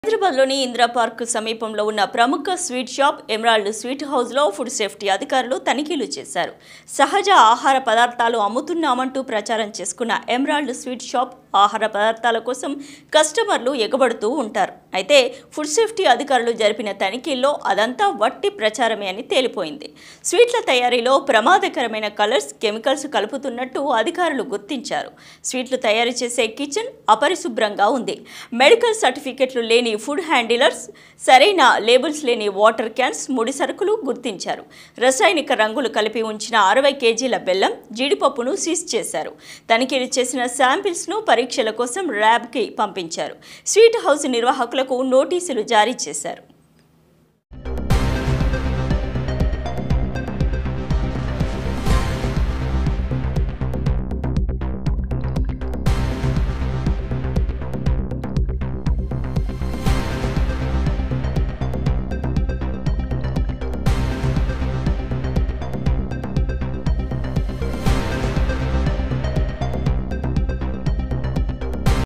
హైదరాబాద్లోని ఇందిరా పార్క్ సమీపంలో ఉన్న ప్రముఖ స్వీట్ షాప్ ఎమరాల్డ్ స్వీట్ హౌస్లో ఫుడ్ సేఫ్టీ అధికారులు తనిఖీలు చేశారు సహజ ఆహార పదార్థాలు అమ్ముతున్నామంటూ ప్రచారం చేసుకున్న ఎమరాల్డ్ స్వీట్ షాప్ ఆహార పదార్థాల కోసం కస్టమర్లు ఎగబడుతూ ఉంటారు అయితే ఫుడ్ సేఫ్టీ అధికారులు జరిపిన తనిఖీల్లో అదంతా వట్టి ప్రచారమే అని తేలిపోయింది స్వీట్ల తయారీలో ప్రమాదకరమైన కలర్స్ కెమికల్స్ కలుపుతున్నట్టు అధికారులు గుర్తించారు స్వీట్లు తయారు చేసే కిచెన్ అపరిశుభ్రంగా ఉంది మెడికల్ సర్టిఫికెట్లు లేని ఫుడ్ హ్యాండిలర్స్ సరైన లేబుల్స్ లేని వాటర్ క్యాన్స్ ముడి సరుకులు గుర్తించారు రసాయనిక రంగులు కలిపి ఉంచిన అరవై కేజీల బెల్లం జీడిపప్పును సీజ్ చేశారు తనిఖీలు చేసిన శాంపిల్స్ను పరీక్షల కోసం ర్యాబ్కి పంపించారు స్వీట్ హౌస్ నిర్వాహకులకు నోటీసులు జారీ చేశారు